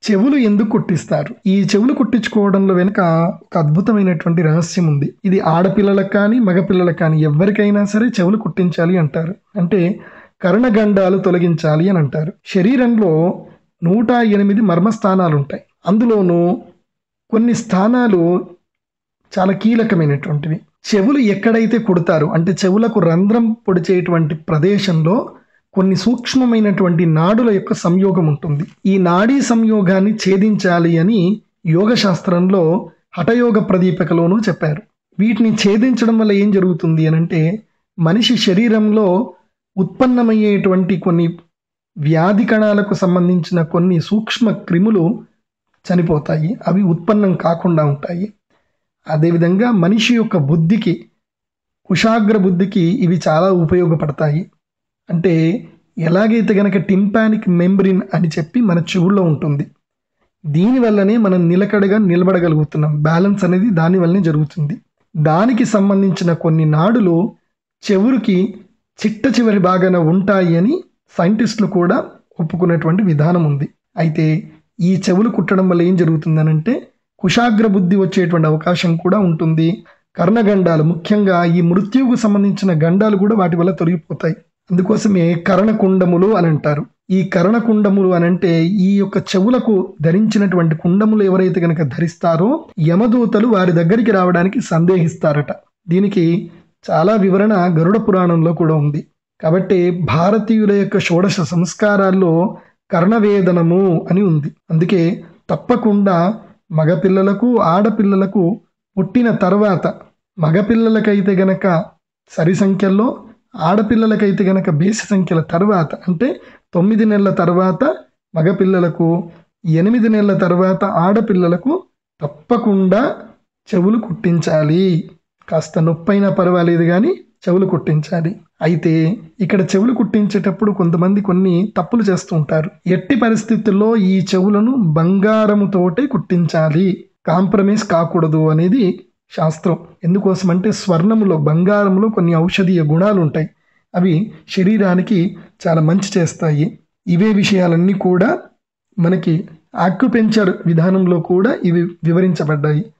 చెవులు ఎందుకు కుట్టిస్తారు ఈ చెవులు కుట్టించుకోవడంలో వెనుక ఒక అద్భుతమైనటువంటి రహస్యం ఉంది ఇది ఆడపిల్లలకు కానీ మగపిల్లలకు కానీ ఎవరికైనా సరే చెవులు కుట్టించాలి అంటారు అంటే కర్ణగండాలు తొలగించాలి అని అంటారు శరీరంలో నూట ఎనిమిది మర్మస్థానాలు ఉంటాయి అందులోనూ కొన్ని స్థానాలు చాలా కీలకమైనటువంటివి చెవులు ఎక్కడైతే కుడతారో అంటే చెవులకు రంధ్రం పొడిచేటువంటి ప్రదేశంలో కొన్ని సూక్ష్మమైనటువంటి నాడుల యొక్క సంయోగం ఉంటుంది ఈ నాడీ సంయోగాన్ని ఛేదించాలి అని యోగ శాస్త్రంలో హఠయోగ ప్రదీపకలోనూ చెప్పారు వీటిని ఛేదించడం వల్ల ఏం జరుగుతుంది అని అంటే మనిషి శరీరంలో ఉత్పన్నమయ్యేటువంటి కొన్ని వ్యాధి కణాలకు సంబంధించిన కొన్ని సూక్ష్మ క్రిములు చనిపోతాయి అవి ఉత్పన్నం కాకుండా ఉంటాయి అదేవిధంగా మనిషి యొక్క బుద్ధికి కుశాగ్ర బుద్ధికి ఇవి చాలా ఉపయోగపడతాయి అంటే ఎలాగైతే గనక టింపానిక్ మెంబ్రిన్ అని చెప్పి మన చెవుల్లో ఉంటుంది దీనివల్లనే మనం నిలకడగా నిలబడగలుగుతున్నాం బ్యాలెన్స్ అనేది దానివల్లనే జరుగుతుంది దానికి సంబంధించిన కొన్ని నాడులు చెవురికి చిట్ట చివరి భాగాన ఉంటాయి అని సైంటిస్టులు కూడా ఒప్పుకున్నటువంటి విధానం ఉంది అయితే ఈ చెవులు కుట్టడం వల్ల ఏం జరుగుతుందనంటే కుశాగ్ర బుద్ధి వచ్చేటువంటి అవకాశం కూడా ఉంటుంది కర్ణగండాలు ముఖ్యంగా ఈ మృత్యువుకు సంబంధించిన గండాలు కూడా వాటి వల్ల తొలగిపోతాయి అందుకోసమే కరణకుండములు అని అంటారు ఈ కరణకుండములు అని అంటే ఈ యొక్క చెవులకు ధరించినటువంటి కుండములు ఎవరైతే కనుక ధరిస్తారో యమదూతలు వారి దగ్గరికి రావడానికి సందేహిస్తారట దీనికి చాలా వివరణ గరుడ పురాణంలో కూడా ఉంది కాబట్టి భారతీయుల యొక్క షోడశ సంస్కారాల్లో కర్ణవేదనము అని ఉంది అందుకే తప్పకుండా మగపిల్లలకు ఆడపిల్లలకు పుట్టిన తర్వాత మగపిల్లలకైతే గనక సరి సంఖ్యల్లో ఆడపిల్లలకైతే గనక బేసి సంఖ్యల తర్వాత అంటే తొమ్మిది నెలల తర్వాత మగపిల్లలకు ఎనిమిది నెలల తర్వాత ఆడపిల్లలకు తప్పకుండా చెవులు కుట్టించాలి కాస్త నొప్పైనా పర్వాలేదు కానీ చెవులు కుట్టించాలి అయితే ఇక్కడ చెవులు కుట్టించేటప్పుడు కొంతమంది కొన్ని తప్పులు చేస్తూ ఉంటారు ఎట్టి పరిస్థితుల్లో ఈ చెవులను బంగారముతోటే కుట్టించాలి కాంప్రమైజ్ కాకూడదు అనేది శాస్త్రం ఎందుకోసం అంటే స్వర్ణములో బంగారంలో కొన్ని ఔషధీయ గుణాలు ఉంటాయి అవి శరీరానికి చాలా మంచి చేస్తాయి ఇవే విషయాలన్నీ కూడా మనకి ఆక్యుపెంచర్ విధానంలో కూడా ఇవి వివరించబడ్డాయి